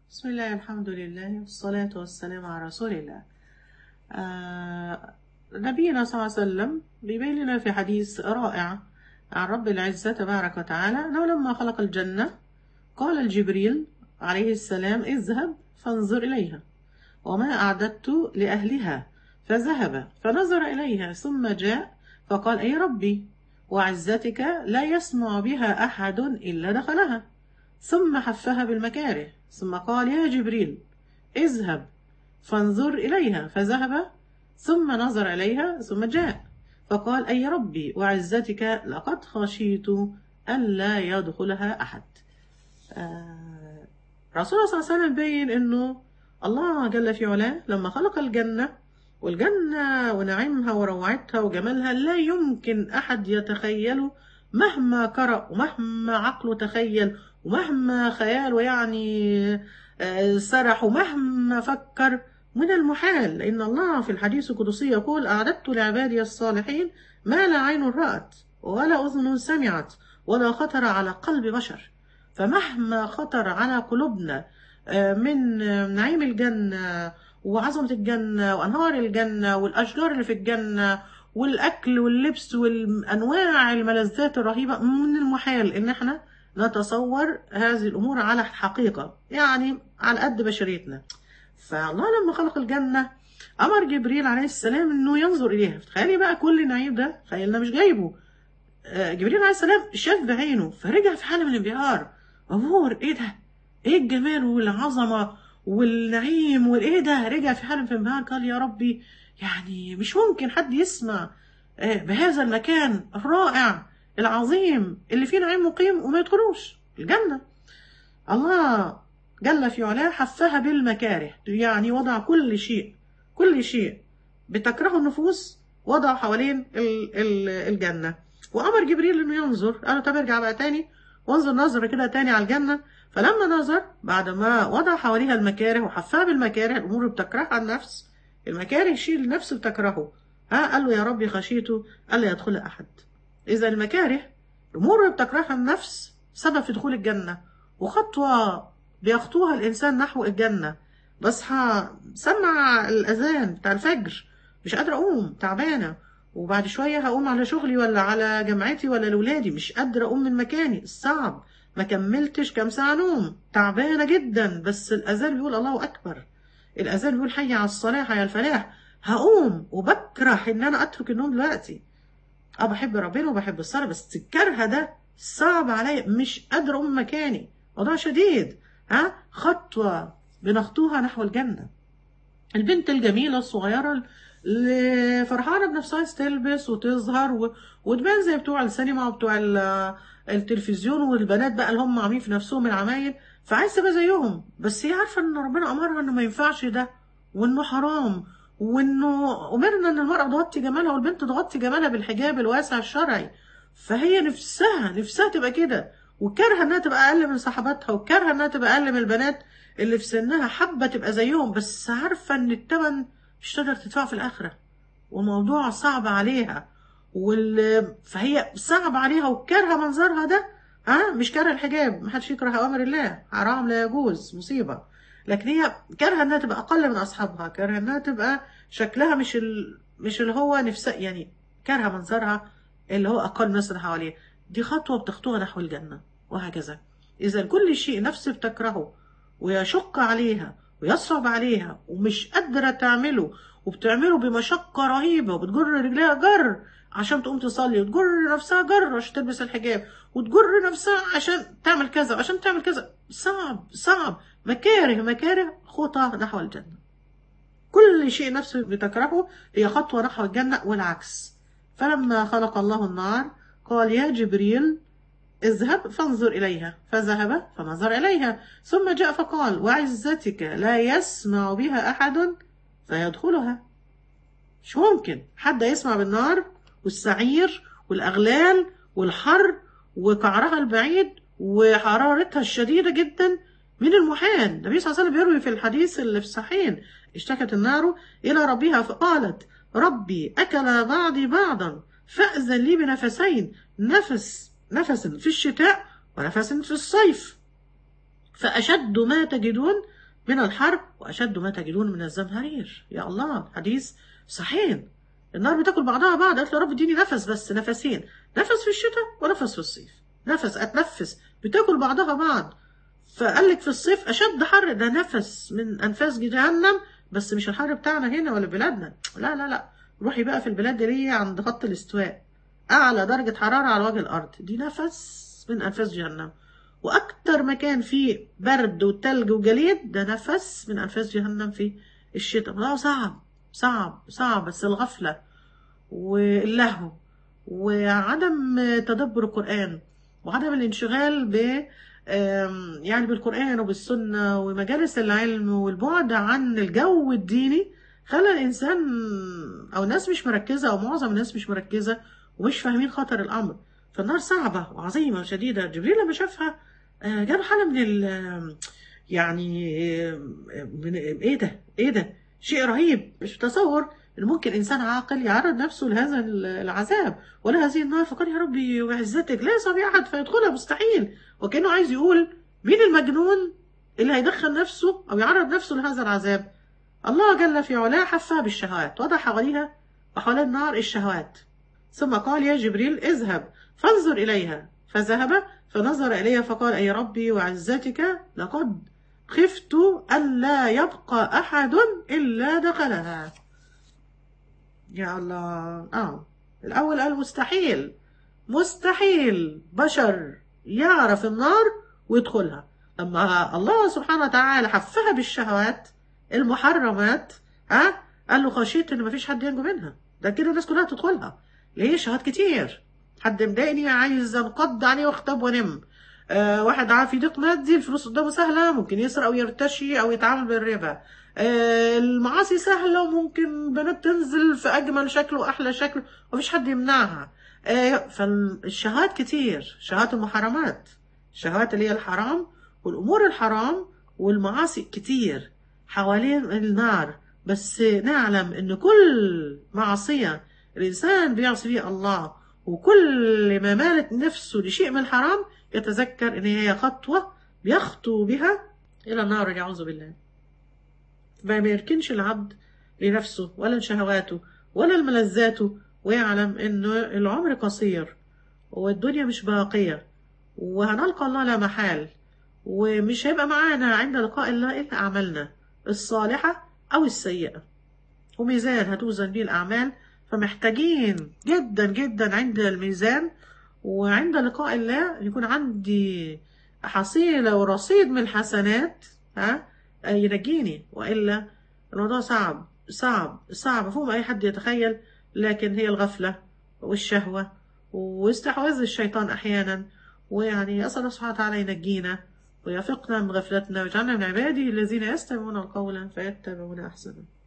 بسم الله الحمد لله والصلاة والسلام على رسول الله آه نبينا صلى الله عليه وسلم بيبين لنا في حديث رائع عن رب العزة تبارك وتعالى أنه لما خلق الجنة قال الجبريل عليه السلام اذهب فانظر إليها وما أعددت لأهلها فذهب فنظر إليها ثم جاء فقال أي ربي وعزتك لا يسمع بها أحد إلا دخلها ثم حفها بالمكاره ثم قال يا جبريل اذهب فانظر إليها فذهب ثم نظر إليها ثم جاء فقال أي ربي وعزتك لقد خشيت ألا يدخلها أحد آه رسول الله صلى الله عليه وسلم بين أنه الله جل في علاه لما خلق الجنة والجنة ونعيمها وروعتها وجمالها لا يمكن أحد يتخيله مهما قرأ ومهما عقله تخيل ومهما خياله يعني سرح ومهما فكر من المحال لأن الله في الحديث القدسي يقول أعددت لعبادي الصالحين ما لا عين رأت ولا أذن سمعت ولا خطر على قلب بشر فمهما خطر على قلوبنا من نعيم الجنة وعظمة الجنة وأنهار الجنة والأشجار اللي في الجنة والأكل واللبس والأنواع الملذات الرهيبة من المحال إن احنا نتصور هذه الأمور على حقيقة يعني على قد بشريتنا فالله لما خلق الجنة أمر جبريل عليه السلام إنه ينظر إليها تخيلي بقى كل النعيم ده خيالنا مش جايبه جبريل عليه السلام شاف بعينه فرجع في حالة من الانبهار مبهور إيه ده؟ إيه الجمال والعظمة والنعيم والإيه ده؟ رجع في حالة من الانبهار قال يا ربي يعني مش ممكن حد يسمع بهذا المكان الرائع العظيم اللي فيه نعيم مقيم وما يدخلوش الجنة الله جل في علاه حفها بالمكاره يعني وضع كل شيء كل شيء بتكرهه النفوس وضع حوالين الجنة وأمر جبريل إنه ينظر قال طب ارجع بقى تاني وانظر نظرة كده تاني على الجنة فلما نظر بعد ما وضع حواليها المكاره وحفها بالمكاره الأمور اللي بتكرهها النفس المكاره الشيء اللي النفس بتكرهه ها قال له يا ربي خشيته ألا يدخل أحد إذا المكاره الأمور اللي بتكرهها النفس سبب في دخول الجنة وخطوة بيخطوها الإنسان نحو الجنة بصحى سمع الأذان بتاع الفجر مش قادرة أقوم تعبانة وبعد شوية هقوم على شغلي ولا على جامعتي ولا لولادي مش قادرة أقوم من مكاني الصعب ما كملتش كام ساعة نوم تعبانة جدا بس الأذان بيقول الله أكبر الأذان بيقول حي على الصلاة حي على الفلاح هقوم وبكره إن أنا أترك النوم دلوقتي اه بحب ربنا وبحب الصلاة بس الكره ده صعب عليا مش قادرة أقوم من مكاني موضوع شديد ها خطوة بنخطوها نحو الجنة البنت الجميلة الصغيرة اللي فرحانة بنفسها تلبس وتظهر و... وتبان زي بتوع السينما وبتوع التلفزيون والبنات بقى اللي هم عاملين في نفسهم العمايل فعايزة تبقى زيهم بس هي عارفة ان ربنا أمرها انه ما ينفعش ده وانه حرام وانه امرنا ان المرأة تغطي جمالها والبنت تغطي جمالها بالحجاب الواسع الشرعي فهي نفسها نفسها تبقى كده وكارهه انها تبقى اقل من صحباتها وكارهه انها تبقى اقل من البنات اللي في سنها حابه تبقى زيهم بس عارفه ان الثمن مش تقدر تدفعه في الاخره والموضوع صعب عليها وال... فهي صعب عليها وكارهه منظرها ده ها مش كارهه الحجاب محدش يكره اوامر الله حرام لا يجوز مصيبه لكن هي كارهه انها تبقى اقل من اصحابها كارهه انها تبقى شكلها مش ال... مش اللي هو نفسها يعني كارهه منظرها اللي هو اقل من الناس اللي حواليها دي خطوة بتخطوها نحو الجنة وهكذا إذا كل شيء نفس بتكرهه ويشق عليها ويصعب عليها ومش قادرة تعمله وبتعمله بمشقة رهيبة وبتجر رجليها جر عشان تقوم تصلي وتجر نفسها جر عشان تلبس الحجاب وتجر نفسها عشان تعمل كذا وعشان تعمل كذا صعب صعب مكاره مكاره خطى نحو الجنة كل شيء نفسه بتكرهه هي خطوة نحو الجنة والعكس فلما خلق الله النار قال يا جبريل اذهب فانظر إليها فذهب فنظر إليها ثم جاء فقال وعزتك لا يسمع بها أحد فيدخلها مش ممكن حد يسمع بالنار والسعير والأغلال والحر وقعرها البعيد وحرارتها الشديدة جدا من المحال النبي صلى الله عليه وسلم بيروي في الحديث اللي في الصحيحين اشتكت النار إلى ربها فقالت ربي أكل بعضي بعضا فأذن لي بنفسين نفس نفس في الشتاء ونفس في الصيف فأشد ما تجدون من الحر وأشد ما تجدون من الزمهرير يا الله حديث صحيح النار بتاكل بعضها بعض قالت له يا رب اديني نفس بس نفسين نفس في الشتاء ونفس في الصيف نفس اتنفس بتاكل بعضها بعض فقال لك في الصيف اشد حر ده نفس من انفاس جهنم بس مش الحر بتاعنا هنا ولا بلادنا لا لا لا روحي بقى في البلاد اللي هي عند خط الاستواء اعلى درجه حراره على وجه الارض دي نفس من انفاس جهنم واكتر مكان فيه برد وتلج وجليد ده نفس من انفاس جهنم في الشتاء لا صعب صعب صعب بس الغفله واللهو وعدم تدبر القرآن وعدم الانشغال ب آم، يعني بالقرآن وبالسنة ومجالس العلم والبعد عن الجو الديني خلى الإنسان أو الناس مش مركزة أو معظم الناس مش مركزة ومش فاهمين خطر الأمر فالنار صعبة وعظيمة وشديدة جبريل لما شافها آه، جاب حالة من ال يعني آه، من إيه ده إيه ده شيء رهيب مش متصور إن ممكن إنسان عاقل يعرض نفسه لهذا العذاب ولا هذه النار فقال يا ربي وعزتك لا يستطيع أحد فيدخلها مستحيل وكأنه عايز يقول مين المجنون اللي هيدخل نفسه أو يعرض نفسه لهذا العذاب الله جل في علاه حفها بالشهوات وضع حواليها وحوالين النار الشهوات ثم قال يا جبريل اذهب فانظر إليها فذهب فنظر إليها فقال أي ربي وعزتك لقد خفت ألا يبقى أحد إلا دخلها يا الله آه الأول قال مستحيل مستحيل بشر يعرف النار ويدخلها لما الله سبحانه وتعالى حفها بالشهوات المحرمات ها قال له خشيت ان مفيش حد ينجو منها ده كده الناس كلها تدخلها ليه شهوات كتير حد مضايقني عايز انقض عليه واختب وانم آه واحد عارف يضيق مادي الفلوس قدامه سهله ممكن يسرق او يرتشي او يتعامل بالربا آه المعاصي سهله وممكن بنات تنزل في اجمل شكل واحلى شكل ومفيش حد يمنعها آه فالشهوات كتير شهوات المحرمات الشهوات اللي هي الحرام والامور الحرام والمعاصي كتير حوالين النار بس نعلم ان كل معصيه الانسان بيعصي فيها الله وكل ما مالت نفسه لشيء من الحرام يتذكر ان هي خطوه بيخطو بها الى النار يعوذ بالله ما يركنش العبد لنفسه ولا لشهواته ولا لملذاته ويعلم انه العمر قصير والدنيا مش باقيه وهنلقى الله لا محال ومش هيبقى معانا عند لقاء الله الا اعمالنا الصالحه او السيئه وميزان هتوزن بيه الاعمال فمحتاجين جدا جدا عند الميزان وعند لقاء الله يكون عندي حصيلة ورصيد من الحسنات ها ينجيني وإلا الموضوع صعب صعب صعب فوق ما أي حد يتخيل لكن هي الغفلة والشهوة واستحواذ الشيطان أحيانا ويعني أسأل الله سبحانه وتعالى ينجينا ويفقنا من غفلتنا ويجعلنا من عباده الذين يستمعون القول فيتبعون أحسنه